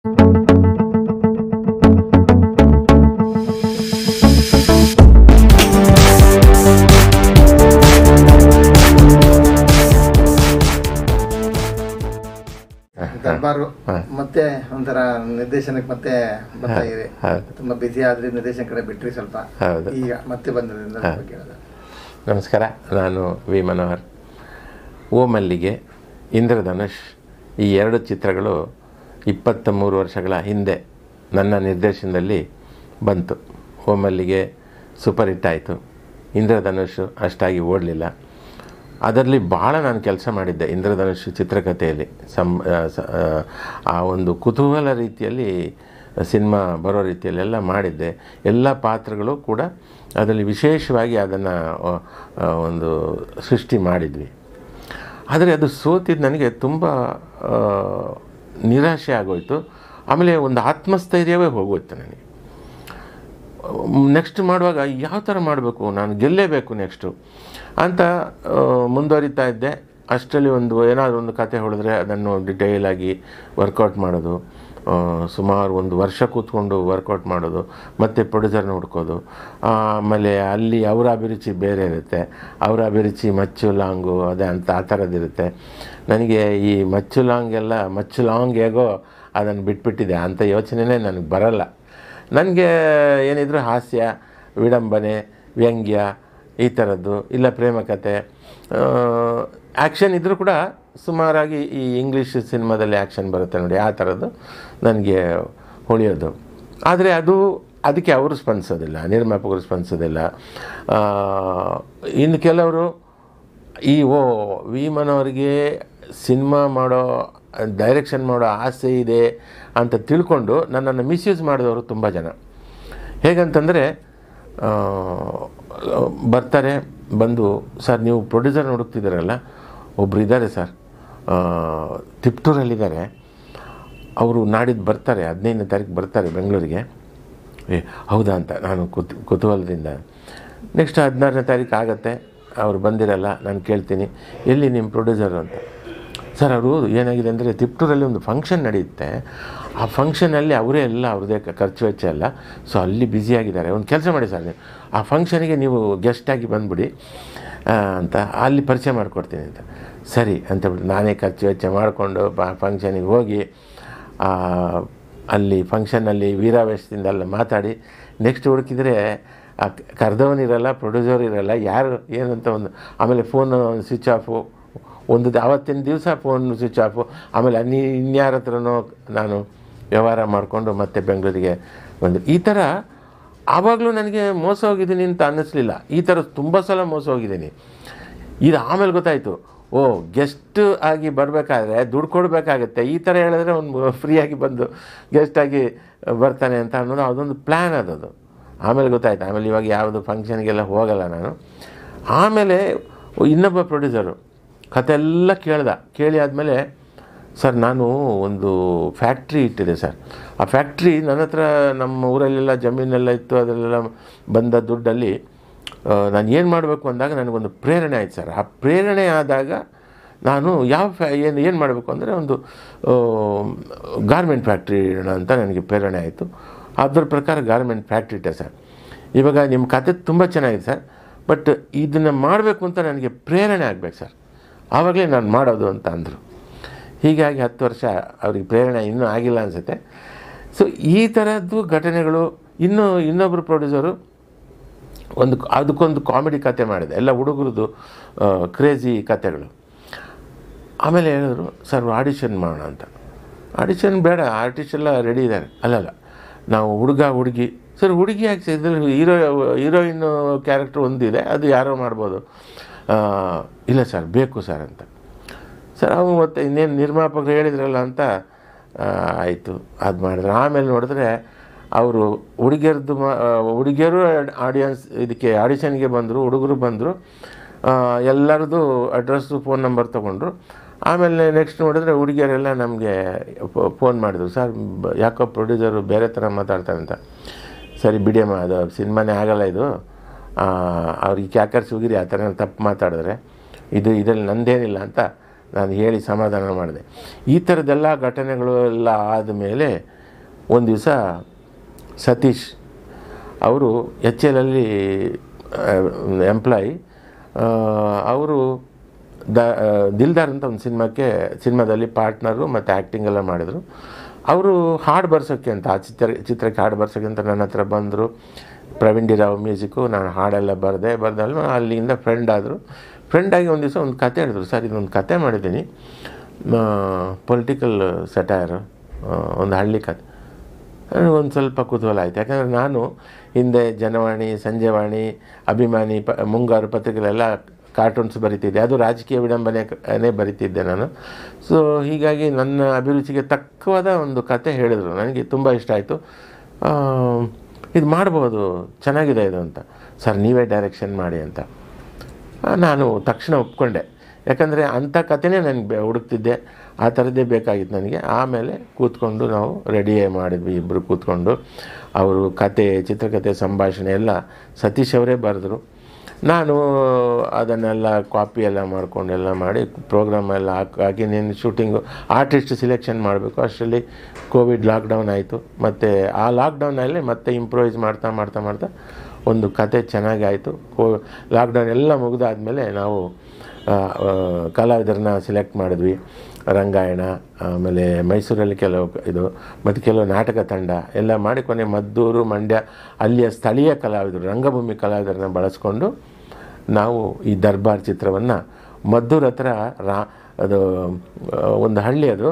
ದರ್ಬಾರು ಮತ್ತೆ ಒಂಥರ ನಿರ್ದೇಶನಕ್ಕೆ ಮತ್ತೆ ಬರ್ತಾ ಇದೆ ಹೌದು. ತುಂಬಾ ಬಿಸಿ ಆದ್ರೆ ನಿರ್ದೇಶನ ಕಡೆ ಬಿಟ್ರಿ ಸ್ವಲ್ಪ ಹೌದು. ಈಗ ಮತ್ತೆ ಬಂದದ್ರಿಂದ ಅದ್ರ ಬಗ್ಗೆ ಹೇಳೋದು. ನಮಸ್ಕಾರ ನಾನು ವಿ ಮನೋಹರ್ ಓ ಮಲ್ಲಿಗೆ ಇಂದ್ರಧನುಷ್ ಈ ಎರಡು ಚಿತ್ರಗಳು ಇಪ್ಪತ್ತ ಮೂರು ವರ್ಷಗಳ ಹಿಂದೆ ನನ್ನ ನಿರ್ದೇಶನದಲ್ಲಿ ಬಂತು ಓ ಮಲ್ಲಿಗೆ ಸೂಪರ್ ಹಿಟ್ ಆಯಿತು ಇಂದ್ರಧನುಷ್ ಅಷ್ಟಾಗಿ ಓಡಲಿಲ್ಲ ಅದರಲ್ಲಿ ಭಾಳ ನಾನು ಕೆಲಸ ಮಾಡಿದ್ದೆ ಇಂದ್ರಧನುಷ್ ಚಿತ್ರಕಥೆಯಲ್ಲಿ ಸಂ ಆ, ಸ- ಆ, ಆ ಒಂದು ಕುತೂಹಲ ರೀತಿಯಲ್ಲಿ ಸಿನಿಮಾ ಬರೋ ರೀತಿಯಲ್ಲೆಲ್ಲ ಮಾಡಿದ್ದೆ ಎಲ್ಲ ಪಾತ್ರಗಳು ಕೂಡ ಅದರಲ್ಲಿ ವಿಶೇಷವಾಗಿ ಅದನ್ನು ಒಂದು ಸೃಷ್ಟಿ ಮಾಡಿದ್ವಿ ಆದರೆ ಅದು ಸೋತಿದ್ದು ನನಗೆ ತುಂಬ ಆ, ನಿರಾಶೆ ಆಗೋಯ್ತು ಆಮೇಲೆ ಒಂದು ಆತ್ಮಸ್ಥೈರ್ಯವೇ ಹೋಗೋಯ್ತು ನನಗೆ ನೆಕ್ಸ್ಟ್ ಮಾಡುವಾಗ ಯಾವ ಥರ ಮಾಡಬೇಕು ನಾನು ಗೆಲ್ಲೇಬೇಕು ನೆಕ್ಸ್ಟು ಅಂತ ಆ, ಮುಂದುವರಿತಾ ಇದ್ದೆ ಅಷ್ಟರಲ್ಲಿ ಒಂದು ಏನಾದರೂ ಒಂದು ಕತೆ ಹೊಡೆದ್ರೆ ಅದನ್ನು ಡಿಟೇಲ್ ಆಗಿ ವರ್ಕೌಟ್ ಮಾಡೋದು ಆ, ಸುಮಾರು ಒಂದು ವರ್ಷ ಕೂತ್ಕೊಂಡು ವರ್ಕೌಟ್ ಮಾಡೋದು ಮತ್ತು ಪ್ರೊಡ್ಯೂಸರ್ನ ಹುಡ್ಕೋದು ಆಮೇಲೆ ಅಲ್ಲಿ ಅವರ ಅಭಿರುಚಿ ಬೇರೆ ಇರುತ್ತೆ ಅವರ ಅಭಿರುಚಿ ಮಚ್ಚು ಲಾಂಗು ಅದೇ ಅಂತ ಆ ಥರದ್ದಿರುತ್ತೆ ನನಗೆ ಈ ಮಚ್ಚು ಲಾಂಗ್ ಎಲ್ಲ ಮಚ್ಚು ಲಾಂಗ್ ಹೇಗೋ ಅದನ್ನು ಬಿಟ್ಬಿಟ್ಟಿದೆ ಅಂಥ ಯೋಚನೆನೇ ನನಗೆ ಬರಲ್ಲ ನನಗೆ ಏನಿದ್ರು ಹಾಸ್ಯ ವಿಡಂಬನೆ ವ್ಯಂಗ್ಯ ಈ ಥರದ್ದು ಇಲ್ಲ ಪ್ರೇಮ ಕಥೆ ಆ್ಯಕ್ಷನ್ ಇದ್ದರೂ ಕೂಡ ಸುಮಾರಾಗಿ ಈ ಇಂಗ್ಲೀಷ್ ಸಿನಿಮಾದಲ್ಲಿ ಆ್ಯಕ್ಷನ್ ಬರುತ್ತೆ ನೋಡಿ ಆ ಥರದ್ದು ನನಗೆ ಹೊಳೆಯೋದು ಆದರೆ ಅದು ಅದಕ್ಕೆ ಅವರು ಸ್ಪಂದಿಸೋದಿಲ್ಲ ನಿರ್ಮಾಪಕರು ಸ್ಪಂದಿಸೋದಿಲ್ಲ ಆ, ಇನ್ನು ಕೆಲವರು ಈ ಓ ವಿ ಮನೋರಿಗೆ ಸಿನಿಮಾ ಮಾಡೋ ಡೈರೆಕ್ಷನ್ ಮಾಡೋ ಆಸೆ ಇದೆ ಅಂತ ತಿಳ್ಕೊಂಡು ನನ್ನನ್ನು ಮಿಸ್ಯೂಸ್ ಮಾಡಿದವರು ತುಂಬ ಜನ ಹೇಗಂತಂದರೆ ಆ, ಬರ್ತಾರೆ ಬಂದು ಸರ್ ನೀವು ಪ್ರೊಡ್ಯೂಸರ್ ಹುಡುಕ್ತಿದ್ದೀರಲ್ಲ ಒಬ್ರು ಇದ್ದಾರೆ ಸರ್ ಆ, ತಿಪ್ಟೂರಲ್ಲಿದ್ದಾರೆ ಅವರು ನಾಡಿದ್ದು ಬರ್ತಾರೆ ಹದಿನೈದನೇ ತಾರೀಕು ಬರ್ತಾರೆ ಬೆಂಗಳೂರಿಗೆ ಏ ಹೌದಾ ಅಂತ ನಾನು ಕುತ್ ಕುತೂಹಲದಿಂದ ನೆಕ್ಸ್ಟ್ ಹದಿನಾರನೇ ತಾರೀಕು ಆಗುತ್ತೆ ಅವ್ರು ಬಂದಿರಲ್ಲ ನಾನು ಕೇಳ್ತೀನಿ ಎಲ್ಲಿ ನಿಮ್ಮ ಪ್ರೊಡ್ಯೂಸರು ಅಂತ ಸರ್ ಅವರು ಏನಾಗಿದೆ ಅಂದರೆ ತಿಪ್ಟೂರಲ್ಲಿ ಒಂದು ಫಂಕ್ಷನ್ ನಡೆಯುತ್ತೆ ಆ ಫಂಕ್ಷನಲ್ಲಿ ಅವರೇ ಎಲ್ಲ ಅವ್ರದ್ದೇ ಕ- ಖರ್ಚು ವೆಚ್ಚ ಎಲ್ಲ ಸೊ ಅಲ್ಲಿ ಬ್ಯುಸಿಯಾಗಿದ್ದಾರೆ ಒಂದು ಕೆಲಸ ಮಾಡಿ ಸರ್ ನೀವು ಆ ಫಂಕ್ಷನಿಗೆ ನೀವು ಗೆಸ್ಟಾಗಿ ಬಂದುಬಿಡಿ ಅಂತ ಅಲ್ಲಿ ಪರಿಚಯ ಮಾಡಿಕೊಡ್ತೀನಿ ಅಂತ ಸರಿ ಅಂತೇಳ್ಬಿಟ್ಟು ನಾನೇ ಖರ್ಚು ವೆಚ್ಚ ಮಾಡಿಕೊಂಡು ಫಂಕ್ಷನಿಗೆ ಹೋಗಿ ಆ, ಅಲ್ಲಿ ಫಂಕ್ಷನ್ನಲ್ಲಿ ವೀರಾವೇಶದಿಂದ ಎಲ್ಲ ಮಾತಾಡಿ ನೆಕ್ಸ್ಟ್ ಹುಡುಕಿದ್ರೆ ಆ ಕರೆದವನಿರಲ್ಲ ಪ್ರೊಡ್ಯೂಸರ್ ಇರಲ್ಲ ಯಾರು ಏನಂತ ಒಂದು ಆಮೇಲೆ ಫೋನು ಸ್ವಿಚ್ ಆಫು ಒಂದು ದ- ಆವತ್ತಿನ ದಿವಸ ಫೋನ್ ಸ್ವಿಚ್ ಆಫು ಆಮೇಲೆ ಅನ್ಯ ಇನ್ಯಾರ ಹತ್ರನೋ ನಾನು ವ್ಯವಹಾರ ಮಾಡಿಕೊಂಡು ಮತ್ತೆ ಬೆಂಗಳೂರಿಗೆ ಬಂದು ಈ ಥರ ಆವಾಗಲೂ ನನಗೆ ಮೋಸ ಹೋಗಿದ್ದೀನಿ ಅಂತ ಅನ್ನಿಸ್ಲಿಲ್ಲ ಈ ಥರ ತುಂಬ ಸಲ ಮೋಸ ಹೋಗಿದ್ದೀನಿ ಇದು ಆಮೇಲೆ ಗೊತ್ತಾಯಿತು ಓ ಗೆಸ್ಟ್ ಆಗಿ ಬರಬೇಕಾದ್ರೆ ದುಡ್ಡು ಕೊಡಬೇಕಾಗತ್ತೆ ಈ ಥರ ಹೇಳಿದ್ರೆ ಒಂದು ಫ್ರೀಯಾಗಿ ಬಂದು ಗೆಸ್ಟಾಗಿ ಬರ್ತಾನೆ ಅಂತ ಅನ್ನೋದು ಅದೊಂದು ಪ್ಲ್ಯಾನ್ ಅದದು ಆಮೇಲೆ ಗೊತ್ತಾಯ್ತು ಆಮೇಲೆ ಇವಾಗ ಯಾವುದು ಫಂಕ್ಷನ್ಗೆಲ್ಲ ಹೋಗಲ್ಲ ನಾನು ಆಮೇಲೆ ಇನ್ನೊಬ್ಬ ಪ್ರೊಡ್ಯೂಸರು ಕತೆ ಎಲ್ಲ ಕೇಳ್ದ ಕೇಳಿ ಆದಮೇಲೆ ಸರ್ ನಾನು ಒಂದು ಫ್ಯಾಕ್ಟ್ರಿ ಇಟ್ಟಿದೆ ಸರ್ ಆ ಫ್ಯಾಕ್ಟ್ರಿ ನನ್ನ ಹತ್ರ ನಮ್ಮ ಊರಲ್ಲೆಲ್ಲ ಜಮೀನೆಲ್ಲ ಇತ್ತು ಅದರಲ್ಲೆಲ್ಲ ಬಂದ ದುಡ್ಡಲ್ಲಿ ಆ, ನಾನು ಏನು ಮಾಡಬೇಕು ಅಂದಾಗ ನನಗೊಂದು ಪ್ರೇರಣೆ ಆಯ್ತು ಸರ್ ಆ ಪ್ರೇರಣೆ ಆದಾಗ ನಾನು ಯಾವ ಫ್ಯಾ ಏನು ಏನು ಮಾಡಬೇಕು ಅಂದರೆ ಒಂದು ಗಾರ್ಮೆಂಟ್ ಫ್ಯಾಕ್ಟ್ರಿ ಇಡೋಣ ಅಂತ ನನಗೆ ಪ್ರೇರಣೆ ಆಯಿತು ಅದ್ರ ಪ್ರಕಾರ ಗಾರ್ಮೆಂಟ್ ಫ್ಯಾಕ್ಟ್ರಿ ಇಟ್ಟೆ ಸರ್ ಇವಾಗ ನಿಮ್ಮ ಕತೆ ತುಂಬ ಚೆನ್ನಾಗಿದೆ ಸರ್ ಬಟ್ ಇದನ್ನು ಮಾಡಬೇಕು ಅಂತ ನನಗೆ ಪ್ರೇರಣೆ ಆಗಬೇಕು ಸರ್ ಆವಾಗಲೇ ನಾನು ಮಾಡೋದು ಅಂತ ಅಂದರು ಹೀಗಾಗಿ ಹತ್ತು ವರ್ಷ ಅವ್ರಿಗೆ ಪ್ರೇರಣೆ ಇನ್ನೂ ಆಗಿಲ್ಲ ಅನಿಸುತ್ತೆ ಸೊ ಈ ಥರದ್ದು ಘಟನೆಗಳು ಇನ್ನೂ ಇನ್ನೊಬ್ಬರು ಪ್ರೊಡ್ಯೂಸರು ಒಂದು ಅದಕ್ಕೊಂದು ಕಾಮಿಡಿ ಕತೆ ಮಾಡಿದೆ ಎಲ್ಲ ಹುಡುಗರದು ಕ್ರೇಜಿ ಕತೆಗಳು ಆಮೇಲೆ ಹೇಳಿದ್ರು ಸರ್ ಆಡಿಷನ್ ಮಾಡೋಣ ಅಂತ ಆಡಿಷನ್ ಬೇಡ ಆರ್ಟಿಸ್ಟ್ ಎಲ್ಲ ರೆಡಿ ಇದ್ದಾರೆ ಅಲ್ಲಲ್ಲ ನಾವು ಹುಡುಗ ಹುಡುಗಿ ಸರ್ ಹುಡುಗಿ ಯಾಕೆ ಸರ್ ಇದ್ರಲ್ಲಿ ಹೀರೋ ಹೀರೋಯಿನ್ ಕ್ಯಾರೆಕ್ಟರ್ ಒಂದಿದೆ ಅದು ಯಾರೋ ಮಾಡ್ಬೋದು ಆ, ಇಲ್ಲ ಸರ್ ಬೇಕು ಸರ್ ಅಂತ ಸರ್ ಅವು ಮತ್ತೆ ಇನ್ನೇನು ನಿರ್ಮಾಪಕರು ಹೇಳಿದ್ರಲ್ಲ ಅಂತ ಆಯಿತು ಅದು ಮಾಡಿದ್ರು ಆಮೇಲೆ ನೋಡಿದ್ರೆ ಅವರು ಹುಡುಗಿಯರದ್ದು ಮಾ ಹುಡುಗಿಯರು ಆಡಿಯನ್ಸ್ ಇದಕ್ಕೆ ಆಡಿಷನ್ಗೆ ಬಂದರು ಹುಡುಗರು ಬಂದರು ಎಲ್ಲರದ್ದು ಅಡ್ರೆಸ್ಸು ಫೋನ್ ನಂಬರ್ ತೊಗೊಂಡ್ರು ಆಮೇಲೆ ನೆಕ್ಸ್ಟ್ ನೋಡಿದ್ರೆ ಹುಡುಗಿಯರೆಲ್ಲ ನಮಗೆ ಫೋನ್ ಮಾಡಿದ್ರು ಸರ್ ಬ- ಯಾಕೋ ಪ್ರೊಡ್ಯೂಸರು ಬೇರೆ ಥರ ಮಾತಾಡ್ತಾರೆ ಅಂತ ಸರಿ ಬಿಡಿಯಮ್ಮ ಅದು ಸಿನಿಮಾನೇ ಆಗಲ್ಲ ಇದು ಆ, ಅವ್ರಿಗೆ ಕ್ಯಾಕರ್ಸ್ ಹೋಗಿರಿ ಆ ಥರ ತಪ್ಪು ಮಾತಾಡಿದ್ರೆ ಇದು ಇದರಲ್ಲಿ ನಂದೇನಿಲ್ಲ ಅಂತ ನಾನು ಹೇಳಿ ಸಮಾಧಾನ ಮಾಡಿದೆ ಈ ಥರದ್ದೆಲ್ಲ ಘಟನೆಗಳು ಎಲ್ಲ ಆದಮೇಲೆ ಒಂದು ದಿವಸ ಸತೀಶ್ ಅವರು ಎಚ್ ಎಲ್ ಅಲ್ಲಿ ಎಂಪ್ಲಾಯಿ ಅವರು ದ ದಿಲ್ದಾರ್ ಅಂತ ಒಂದು ಸಿನಿಮಾಕ್ಕೆ ಸಿನಿಮಾದಲ್ಲಿ ಪಾರ್ಟ್ನರು ಮತ್ತು ಆ್ಯಕ್ಟಿಂಗ್ ಎಲ್ಲ ಮಾಡಿದರು ಅವರು ಹಾಡು ಬರ್ಸೋಕ್ಕೆ ಅಂತ ಆ ಚಿತ್ರ ಚಿತ್ರಕ್ಕೆ ಹಾಡು ಬರ್ಸೋಕ್ಕೆ ಅಂತ ನನ್ನ ಹತ್ರ ಬಂದರು ಪ್ರವೀಣ್ ಡಿ ರಾವ್ ಮ್ಯೂಸಿಕ್ಕು ನಾನು ಹಾಡೆಲ್ಲ ಬರೆದೆ ಬರ್ದಲ್ವ ಅಲ್ಲಿಂದ ಫ್ರೆಂಡ್ ಆದರು ಫ್ರೆಂಡಾಗಿ ಒಂದು ದಿವಸ ಒಂದು ಕತೆ ಹೇಳಿದ್ರು ಸರ್ ಇದೊಂದು ಕತೆ ಮಾಡಿದ್ದೀನಿ ಪೊಲಿಟಿಕಲ್ ಸೆಟೈರ್ ಒಂದು ಹಳ್ಳಿ ಕತೆ ಒಂದು ಸ್ವಲ್ಪ ಕುತೂಹಲ ಆಯಿತು ಯಾಕಂದರೆ ನಾನು ಹಿಂದೆ ಜನವಾಣಿ ಸಂಜೆವಾಣಿ ಅಭಿಮಾನಿ ಪ ಮುಂಗಾರು ಪತ್ರಿಕೆಗಳೆಲ್ಲ ಕಾರ್ಟೂನ್ಸ್ ಬರಿತಿದ್ದೆ ಅದು ರಾಜಕೀಯ ವಿಡಂಬನೆನೇ ಬರಿತಿದ್ದೆ ನಾನು ಸೊ ಹೀಗಾಗಿ ನನ್ನ ಅಭಿರುಚಿಗೆ ತಕ್ಕವಾದ ಒಂದು ಕತೆ ಹೇಳಿದರು ನನಗೆ ತುಂಬ ಇಷ್ಟ ಆಯಿತು ಇದು ಮಾಡ್ಬೋದು ಚೆನ್ನಾಗಿದೆ ಇದು ಅಂತ ಸರ್ ನೀವೇ ಡೈರೆಕ್ಷನ್ ಮಾಡಿ ಅಂತ ಆ, ನಾನು ತಕ್ಷಣ ಒಪ್ಕೊಂಡೆ ಯಾಕಂದರೆ ಅಂಥ ಕಥೆನೇ ನನಗೆ ಬೆ ಹುಡುಕ್ತಿದ್ದೆ ಆ ಥರದ್ದೇ ಬೇಕಾಗಿತ್ತು ನನಗೆ ಆಮೇಲೆ ಕೂತ್ಕೊಂಡು ನಾವು ರೆಡಿ ಮಾಡಿದ್ವಿ ಇಬ್ಬರು ಕೂತ್ಕೊಂಡು ಅವರು ಕತೆ ಚಿತ್ರಕಥೆ ಸಂಭಾಷಣೆ ಎಲ್ಲ ಸತೀಶ್ ಅವರೇ ಬರೆದ್ರು ನಾನು ಅದನ್ನೆಲ್ಲ ಕಾಪಿ ಎಲ್ಲ ಮಾಡ್ಕೊಂಡು ಎಲ್ಲ ಮಾಡಿ ಪ್ರೋಗ್ರಾಮ್ ಎಲ್ಲ ಹಾಕಿ ಹಾಕಿ ನೀನು ಶೂಟಿಂಗು ಆರ್ಟಿಸ್ಟ್ ಸಿಲೆಕ್ಷನ್ ಮಾಡಬೇಕು ಅಷ್ಟರಲ್ಲಿ ಕೋವಿಡ್ ಲಾಕ್ಡೌನ್ ಆಯಿತು ಮತ್ತು ಆ ಲಾಕ್ಡೌನಲ್ಲಿ ಮತ್ತೆ ಇಂಪ್ರೂವೈಸ್ ಮಾಡ್ತಾ ಮಾಡ್ತಾ ಮಾಡ್ತಾ ಒಂದು ಕತೆ ಚೆನ್ನಾಗಿ ಆಯಿತು ಕೋ ಲಾಕ್ಡೌನ್ ಎಲ್ಲ ಮುಗಿದಾದ್ಮೇಲೆ ನಾವು ಆ, ಆ, ಕಲಾವಿದರನ್ನ ಸೆಲೆಕ್ಟ್ ಮಾಡಿದ್ವಿ ರಂಗಾಯಣ ಆಮೇಲೆ ಮೈಸೂರಲ್ಲಿ ಕೆಲವು ಇದು ಮತ್ತು ಕೆಲವು ನಾಟಕ ತಂಡ ಎಲ್ಲ ಮಾಡಿ ಕೊನೆ ಮದ್ದೂರು ಮಂಡ್ಯ ಅಲ್ಲಿಯ ಸ್ಥಳೀಯ ಕಲಾವಿದರು ರಂಗಭೂಮಿ ಕಲಾವಿದರನ್ನ ಬಳಸ್ಕೊಂಡು ನಾವು ಈ ದರ್ಬಾರ್ ಚಿತ್ರವನ್ನು ಮದ್ದೂರು ಹತ್ರ ರಾ ಅದು ಆ, ಒಂದು ಹಳ್ಳಿ ಅದು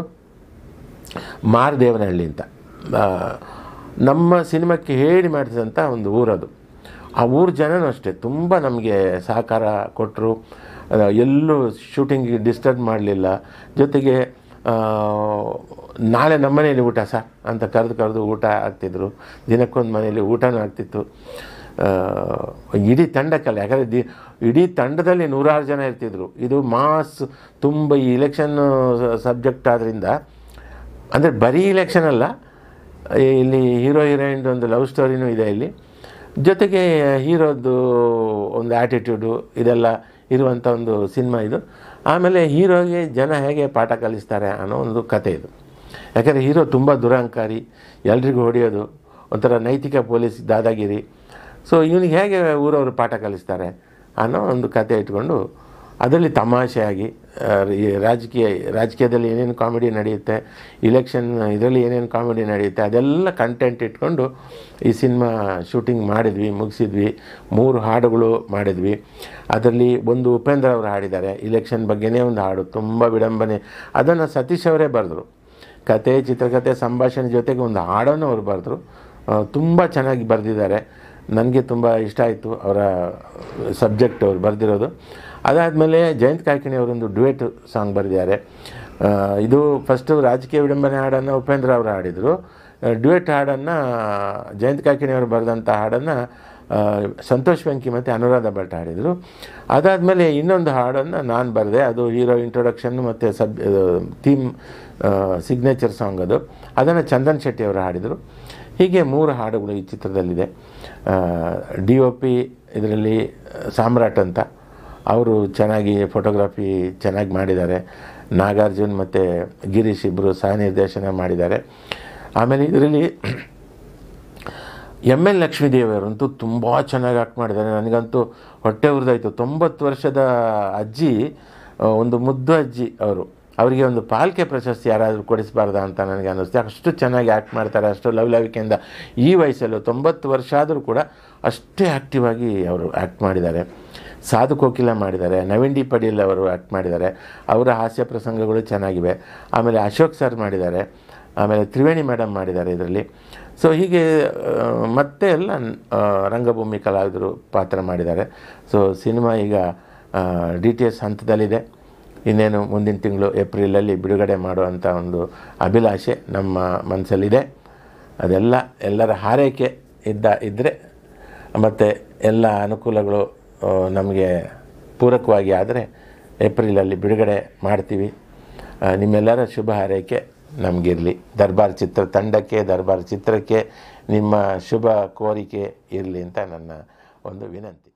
ಮಾರದೇವನಹಳ್ಳಿ ಅಂತ ಆ, ನಮ್ಮ ಸಿನಿಮಾಕ್ಕೆ ಹೇಳಿ ಮಾಡಿಸಿದಂಥ ಒಂದು ಊರದು ಆ ಊರು ಜನನೂ ಅಷ್ಟೇ ತುಂಬ ನಮಗೆ ಸಹಕಾರ ಕೊಟ್ಟರು ಎಲ್ಲೂ ಶೂಟಿಂಗಿಗೆ ಡಿಸ್ಟರ್ಬ್ ಮಾಡಲಿಲ್ಲ ಜೊತೆಗೆ ಆ, ನಾಳೆ ನಮ್ಮ ಮನೇಲಿ ಊಟ ಸರ್ ಅಂತ ಕರೆದು ಕರೆದು ಊಟ ಆಗ್ತಿದ್ರು ದಿನಕ್ಕೊಂದು ಮನೇಲಿ ಊಟನೂ ಆಗ್ತಿತ್ತು ಆ, ಇಡೀ ತಂಡಕ್ಕಲ್ಲ ಯಾಕಂದರೆ ದಿ ಇಡೀ ತಂಡದಲ್ಲಿ ನೂರಾರು ಜನ ಇರ್ತಿದ್ರು ಇದು ಮಾಸ್ ತುಂಬ ಈ ಇಲೆಕ್ಷನ್ ಸಬ್ಜೆಕ್ಟ್ ಆದ್ದರಿಂದ ಅಂದರೆ ಬರೀ ಇಲೆಕ್ಷನ್ ಅಲ್ಲ ಇಲ್ಲಿ ಹೀರೋ ಹೀರೋಯಿನ್ದು ಒಂದು ಲವ್ ಸ್ಟೋರಿನೂ ಇದೆ ಇಲ್ಲಿ ಜೊತೆಗೆ ಹೀರೋದು ಒಂದು ಆ್ಯಟಿಟ್ಯೂಡು ಇದೆಲ್ಲ ಇರುವಂಥ ಒಂದು ಸಿನಿಮಾ ಇದು ಆಮೇಲೆ ಹೀರೋಗೆ ಜನ ಹೇಗೆ ಪಾಠ ಕಲಿಸ್ತಾರೆ ಅನ್ನೋ ಒಂದು ಕತೆ ಇದು ಯಾಕಂದರೆ ಹೀರೋ ತುಂಬ ದುರಹಂಕಾರಿ ಎಲ್ರಿಗೂ ಹೊಡೆಯೋದು ಒಂಥರ ನೈತಿಕ ಪೊಲೀಸ್ ದಾದಾಗಿರಿ ಸೊ ಇವನಿಗೆ ಹೇಗೆ ಊರವರು ಪಾಠ ಕಲಿಸ್ತಾರೆ ಅನ್ನೋ ಒಂದು ಕತೆ ಇಟ್ಕೊಂಡು ಅದರಲ್ಲಿ ತಮಾಷೆಯಾಗಿ ಆ, ಈ ರಾಜಕೀಯ ರಾಜಕೀಯದಲ್ಲಿ ಏನೇನು ಕಾಮಿಡಿ ನಡೆಯುತ್ತೆ ಇಲೆಕ್ಷನ್ ಇದರಲ್ಲಿ ಏನೇನು ಕಾಮಿಡಿ ನಡೆಯುತ್ತೆ ಅದೆಲ್ಲ ಕಂಟೆಂಟ್ ಇಟ್ಕೊಂಡು ಈ ಸಿನಿಮಾ ಶೂಟಿಂಗ್ ಮಾಡಿದ್ವಿ ಮುಗಿಸಿದ್ವಿ ಮೂರು ಹಾಡುಗಳು ಮಾಡಿದ್ವಿ ಅದರಲ್ಲಿ ಒಂದು ಉಪೇಂದ್ರ ಅವರು ಹಾಡಿದ್ದಾರೆ ಇಲೆಕ್ಷನ್ ಬಗ್ಗೆನೇ ಒಂದು ಹಾಡು ತುಂಬ ವಿಡಂಬನೆ ಅದನ್ನು ಸತೀಶ್ ಅವರೇ ಬರೆದರು ಕತೆ ಚಿತ್ರಕಥೆ ಸಂಭಾಷಣೆ ಜೊತೆಗೆ ಒಂದು ಹಾಡನ್ನು ಅವರು ಬರೆದ್ರು ತುಂಬ ಚೆನ್ನಾಗಿ ಬರೆದಿದ್ದಾರೆ ನನಗೆ ತುಂಬ ಇಷ್ಟ ಆಯಿತು ಅವರ ಸಬ್ಜೆಕ್ಟ್ ಅವ್ರು ಬರೆದಿರೋದು ಅದಾದಮೇಲೆ ಜಯಂತ್ ಕಾಯ್ಕಿಣಿ ಅವರೊಂದು ಡ್ಯುಯೆಟ್ ಸಾಂಗ್ ಬರೆದಿದ್ದಾರೆ ಆ, ಇದು ಫಸ್ಟು ರಾಜಕೀಯ ವಿಡಂಬನೆ ಹಾಡನ್ನು ಉಪೇಂದ್ರ ಅವರು ಹಾಡಿದರು ಡ್ಯುಯೆಟ್ ಹಾಡನ್ನು ಜಯಂತ್ ಕಾಯ್ಕಿಣಿ ಅವರು ಬರೆದಂಥ ಹಾಡನ್ನು ಆ, ಸಂತೋಷ್ ವೆಂಕಿ ಮತ್ತು ಅನುರಾಧ ಭಟ್ ಹಾಡಿದರು ಅದಾದಮೇಲೆ ಇನ್ನೊಂದು ಹಾಡನ್ನು ನಾನು ಬರೆದೆ ಅದು ಹೀರೋ ಇಂಟ್ರೊಡಕ್ಷನ್ನು ಮತ್ತು ಸಬ್ ಥೀಮ್ ಸಿಗ್ನೇಚರ್ ಸಾಂಗ್ ಅದು ಅದನ್ನು ಚಂದನ್ ಶೆಟ್ಟಿ ಅವರು ಹಾಡಿದರು ಹೀಗೆ ಮೂರು ಹಾಡುಗಳು ಈ ಚಿತ್ರದಲ್ಲಿದೆ ಡಿ ಒ ಪಿ ಇದರಲ್ಲಿ ಸಾಮ್ರಾಟ್ ಅಂತ ಅವರು ಚೆನ್ನಾಗಿ ಫೋಟೋಗ್ರಫಿ ಚೆನ್ನಾಗಿ ಮಾಡಿದ್ದಾರೆ ನಾಗಾರ್ಜುನ್ ಮತ್ತು ಗಿರೀಶ್ ಇಬ್ಬರು ಸಹ ನಿರ್ದೇಶನ ಮಾಡಿದ್ದಾರೆ ಆಮೇಲೆ ಇದರಲ್ಲಿ ಎಮ್ ಎಲ್ ಲಕ್ಷ್ಮೀದೇವಿಯವರಂತೂ ತುಂಬ ಚೆನ್ನಾಗಿ ಆ್ಯಕ್ಟ್ ಮಾಡಿದ್ದಾರೆ ನನಗಂತೂ ಹೊಟ್ಟೆ ಉರಿದಾಯಿತು ತೊಂಬತ್ತು ವರ್ಷದ ಅಜ್ಜಿ ಆ, ಒಂದು ಮುದ್ದು ಅಜ್ಜಿ ಅವರು ಅವರಿಗೆ ಒಂದು ಪಾಲ್ಕೆ ಪ್ರಶಸ್ತಿ ಯಾರಾದರೂ ಕೊಡಿಸಬಾರ್ದ ಅಂತ ನನಗೆ ಅನ್ನಿಸ್ತು ಅಷ್ಟು ಚೆನ್ನಾಗಿ ಆ್ಯಕ್ಟ್ ಮಾಡ್ತಾರೆ ಅಷ್ಟು ಲವಲವಿಕೆಯಿಂದ ಈ ವಯಸ್ಸಲ್ಲೂ ತೊಂಬತ್ತು ವರ್ಷ ಆದರೂ ಕೂಡ ಅಷ್ಟೇ ಆ್ಯಕ್ಟಿವ್ ಆಗಿ ಅವರು ಆ್ಯಕ್ಟ್ ಮಾಡಿದ್ದಾರೆ ಸಾಧು ಕೋಕಿಲ ಮಾಡಿದ್ದಾರೆ ನವೀನ್ ಡಿ ಪಡೀಲ್ ಅವರು ಆ್ಯಕ್ಟ್ ಮಾಡಿದ್ದಾರೆ ಅವರ ಹಾಸ್ಯ ಪ್ರಸಂಗಗಳು ಚೆನ್ನಾಗಿವೆ ಆಮೇಲೆ ಅಶೋಕ್ ಸರ್ ಮಾಡಿದ್ದಾರೆ ಆಮೇಲೆ ತ್ರಿವೇಣಿ ಮೇಡಮ್ ಮಾಡಿದ್ದಾರೆ ಇದರಲ್ಲಿ ಸೊ ಹೀಗೆ ಆ, ಮತ್ತೆ ಎಲ್ಲ ಆ, ರಂಗಭೂಮಿ ಕಲಾವಿದರು ಪಾತ್ರ ಮಾಡಿದ್ದಾರೆ ಸೊ ಸಿನಿಮಾ ಈಗ ಡಿ ಟಿ ಎಸ್ ಹಂತದಲ್ಲಿದೆ ಇನ್ನೇನು ಮುಂದಿನ ತಿಂಗಳು ಏಪ್ರಿಲಲ್ಲಿ ಬಿಡುಗಡೆ ಮಾಡುವಂಥ ಒಂದು ಅಭಿಲಾಷೆ ನಮ್ಮ ಮನಸ್ಸಲ್ಲಿದೆ ಅದೆಲ್ಲ ಎಲ್ಲರ ಹಾರೈಕೆ ಇದ್ದ ಇದ್ದರೆ ಮತ್ತು ಎಲ್ಲ ಅನುಕೂಲಗಳು ಆ, ನಮಗೆ ಪೂರಕವಾಗಿ ಆದರೆ ಏಪ್ರಿಲಲ್ಲಿ ಬಿಡುಗಡೆ ಮಾಡ್ತೀವಿ ಆ, ನಿಮ್ಮೆಲ್ಲರ ಶುಭ ಹಾರೈಕೆ ನಮಗಿರಲಿ ದರ್ಬಾರ್ ಚಿತ್ರ ತಂಡಕ್ಕೆ ದರ್ಬಾರ್ ಚಿತ್ರಕ್ಕೆ ನಿಮ್ಮ ಶುಭ ಕೋರಿಕೆ ಇರಲಿ ಅಂತ ನನ್ನ ಒಂದು ವಿನಂತಿ